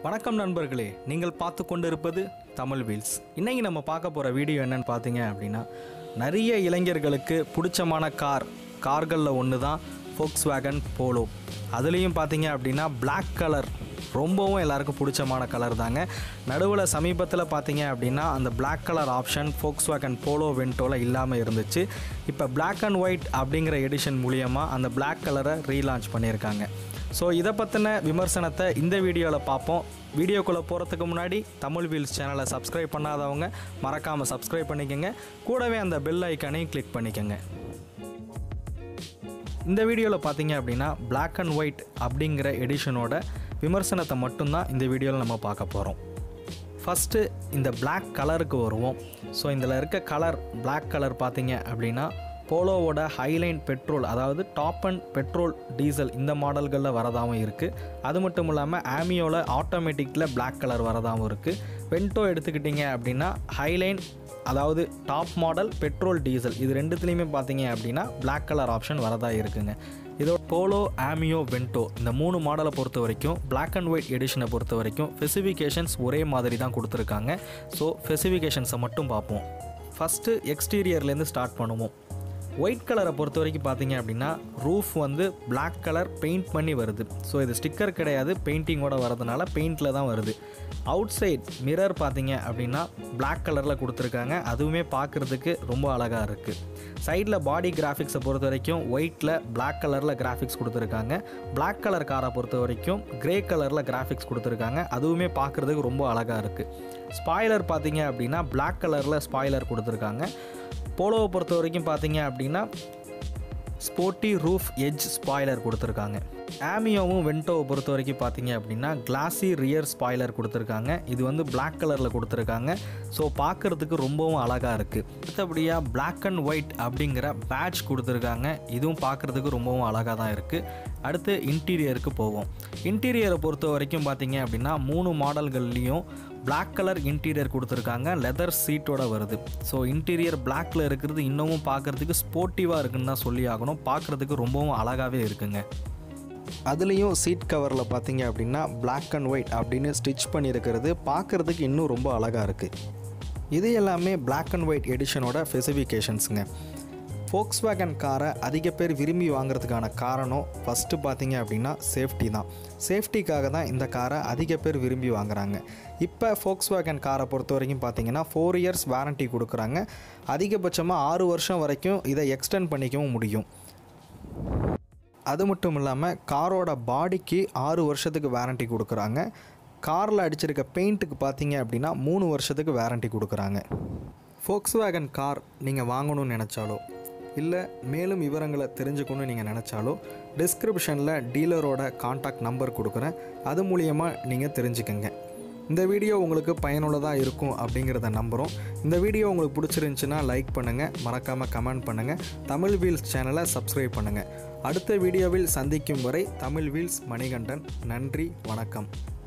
வணக்கம் நண்பர்களே நீங்கள் பார்த்து கொண்டிருப்பது தமிழ் வீல்ஸ் இன்னைக்கு நம்ம பார்க்க போகிற வீடியோ என்னன்னு பார்த்தீங்க அப்படின்னா நிறைய இளைஞர்களுக்கு பிடிச்சமான கார் கார்களில் ஒன்று தான் ஃபோக்ஸ் வேகன் போலோ அதுலேயும் பார்த்தீங்க அப்படின்னா Black கலர் ரொம்பவும் எல்லாருக்கும் பிடிச்சமான கலர் தாங்க நடுவில் சமீபத்தில் பார்த்தீங்க அப்படின்னா அந்த Black colour option Volkswagen Polo வென்டோவில் இல்லாமல் இருந்துச்சு இப்போ Black அண்ட் ஒயிட் அப்படிங்கிற எடிஷன் மூலியமாக அந்த Black கலரை ரீலான்ச் பண்ணியிருக்காங்க ஸோ இதை பற்றின விமர்சனத்தை இந்த வீடியோவில் பார்ப்போம் வீடியோக்குள்ளே போகிறதுக்கு முன்னாடி தமிழ் வீல்ஸ் சேனலை சப்ஸ்கிரைப் பண்ணாதவங்க மறக்காமல் சப்ஸ்கிரைப் பண்ணிக்கோங்க கூடவே அந்த பெல் ஐக்கானையும் கிளிக் பண்ணிக்கோங்க இந்த வீடியோவில் பார்த்தீங்க அப்படின்னா Black அண்ட் ஒயிட் அப்படிங்கிற எடிஷனோட விமர்சனத்தை மட்டும்தான் இந்த வீடியோவில் நம்ம பார்க்க போகிறோம் ஃபஸ்ட்டு இந்த Black கலருக்கு வருவோம் ஸோ இதில் இருக்க கலர் Black கலர் பார்த்தீங்க அப்படின்னா போலோவோட ஹைலைன் பெட்ரோல் அதாவது டாப் அண்ட் பெட்ரோல் டீசல் இந்த மாடல்களில் வரதாகவும் இருக்குது அது மட்டும் இல்லாமல் ஆமியோவில் ஆட்டோமேட்டிக்கில் Black கலர் வரதாகவும் இருக்குது வென்டோ எடுத்துக்கிட்டிங்க அப்படின்னா ஹைலைன் அதாவது டாப் மாடல் பெட்ரோல் டீசல் இது ரெண்டுத்துலேயுமே பார்த்தீங்க அப்படின்னா Black கலர் ஆப்ஷன் வரதா இருக்குங்க இதோ போலோ ஆமியோ வென்டோ இந்த மூணு மாடலை பொறுத்த வரைக்கும் Black அண்ட் ஒயிட் எடிஷனை பொறுத்த வரைக்கும் ஸ்பெசிஃபிகேஷன்ஸ் ஒரே மாதிரி தான் கொடுத்துருக்காங்க ஸோ ஸ்பெசிஃபிகேஷன்ஸை மட்டும் பார்ப்போம் ஃபஸ்ட்டு எக்ஸ்டீரியர்லேருந்து ஸ்டார்ட் பண்ணுவோம் ஒயிட் கலரை பொறுத்த வரைக்கும் பார்த்தீங்க அப்படின்னா ரூஃப் வந்து Black கலர் பெயிண்ட் பண்ணி வருது ஸோ இது ஸ்டிக்கர் கிடையாது பெயிண்டிங்கோட வரதுனால பெயிண்டில் தான் வருது அவுட் சைட் மிரர் பார்த்தீங்க அப்படின்னா Black கலரில் கொடுத்துருக்காங்க அதுவுமே பார்க்குறதுக்கு ரொம்ப அழகாக இருக்குது சைடில் பாடி கிராஃபிக்ஸை பொறுத்த வரைக்கும் ஒயிட்டில் Black கலரில் கிராஃபிக்ஸ் கொடுத்துருக்காங்க Black கலர் காரை பொறுத்த வரைக்கும் கிரே கலரில் கிராஃபிக்ஸ் கொடுத்துருக்காங்க அதுவுமே பார்க்குறதுக்கு ரொம்ப அழகாக இருக்குது ஸ்பாய்லர் பார்த்தீங்க அப்படின்னா Black கலரில் ஸ்பாய்லர் கொடுத்துருக்காங்க போலோவை பொறுத்த வரைக்கும் பார்த்தீங்க அப்படின்னா ஸ்போர்ட்டி ரூஃப் எட்ஜ் ஸ்பாய்லர் கொடுத்துருக்காங்க ஆமியோவும் வென்டோவை பொறுத்த வரைக்கும் பார்த்தீங்க அப்படின்னா கிளாசி ரியர் ஸ்பாய்லர் கொடுத்துருக்காங்க இது வந்து Black கலரில் கொடுத்துருக்காங்க ஸோ பார்க்குறதுக்கு ரொம்பவும் அழகாக இருக்குது அடுத்தபடியாக Black அண்ட் ஒயிட் அப்படிங்கிற பேட்ச் கொடுத்துருக்காங்க இதுவும் பார்க்குறதுக்கு ரொம்பவும் அழகாக தான் இருக்குது அடுத்து இன்டீரியருக்கு போவோம் இன்டீரியரை பொறுத்த வரைக்கும் பார்த்தீங்க அப்படின்னா மூணு மாடல்கள்லேயும் Black கலர் இன்டீரியர் கொடுத்துருக்காங்க லெதர் சீட்டோட வருது ஸோ இன்டீரியர் பிளாக்ல இருக்கிறது இன்னமும் பார்க்குறதுக்கு ஸ்போர்ட்டிவாக இருக்குன்னு தான் சொல்லி ஆகணும் பார்க்குறதுக்கு ரொம்பவும் அழகாகவே இருக்குங்க அதுலேயும் சீட் கவரில் பார்த்தீங்க அப்படின்னா Black அண்ட் ஒயிட் அப்படின்னு ஸ்டிச் பண்ணியிருக்கிறது பார்க்குறதுக்கு இன்னும் ரொம்ப அழகாக இருக்குது இது எல்லாமே Black அண்ட் ஒயிட் எடிஷனோட ஸ்பெசிஃபிகேஷன்ஸுங்க ஃபோக்ஸ் வேகன் காரை அதிக பேர் விரும்பி வாங்குறதுக்கான காரணம் ஃபஸ்ட்டு பார்த்தீங்க அப்படின்னா சேஃப்டி தான் சேஃப்டிக்காக தான் இந்த காரை அதிக பேர் விரும்பி வாங்குறாங்க இப்போ ஃபோக்ஸ் வேகன் காரை பொறுத்த வரைக்கும் பார்த்தீங்கன்னா ஃபோர் இயர்ஸ் வாரண்ட்டி கொடுக்குறாங்க அதிகபட்சமாக ஆறு வருஷம் வரைக்கும் இதை எக்ஸ்டெண்ட் பண்ணிக்கவும் முடியும் அது மட்டும் இல்லாமல் காரோட பாடிக்கு ஆறு வருஷத்துக்கு வாரண்ட்டி கொடுக்குறாங்க காரில் அடிச்சிருக்க பெயிண்ட்டுக்கு பார்த்தீங்க அப்படின்னா மூணு வருஷத்துக்கு வாரண்ட்டி கொடுக்குறாங்க ஃபோக்ஸ் வேகன் கார் நீங்கள் வாங்கணும்னு நினச்சாலோ இல்லை மேலும் விவரங்களை தெரிஞ்சுக்கணும்னு நீங்கள் நினச்சாலோ டிஸ்கிரிப்ஷனில் டீலரோட காண்டாக்ட் நம்பர் கொடுக்குறேன் அது மூலியமாக நீங்கள் தெரிஞ்சுக்கங்க இந்த வீடியோ உங்களுக்கு பயனுள்ளதாக இருக்கும் அப்படிங்கிறத நம்புகிறோம் இந்த வீடியோ உங்களுக்கு பிடிச்சிருந்துச்சுன்னா லைக் பண்ணுங்கள் மறக்காமல் கமெண்ட் பண்ணுங்கள் தமிழ் வீல்ஸ் சேனலை சப்ஸ்கிரைப் பண்ணுங்கள் அடுத்த வீடியோவில் சந்திக்கும் வரை தமிழ் வீல்ஸ் மணிகண்டன் நன்றி வணக்கம்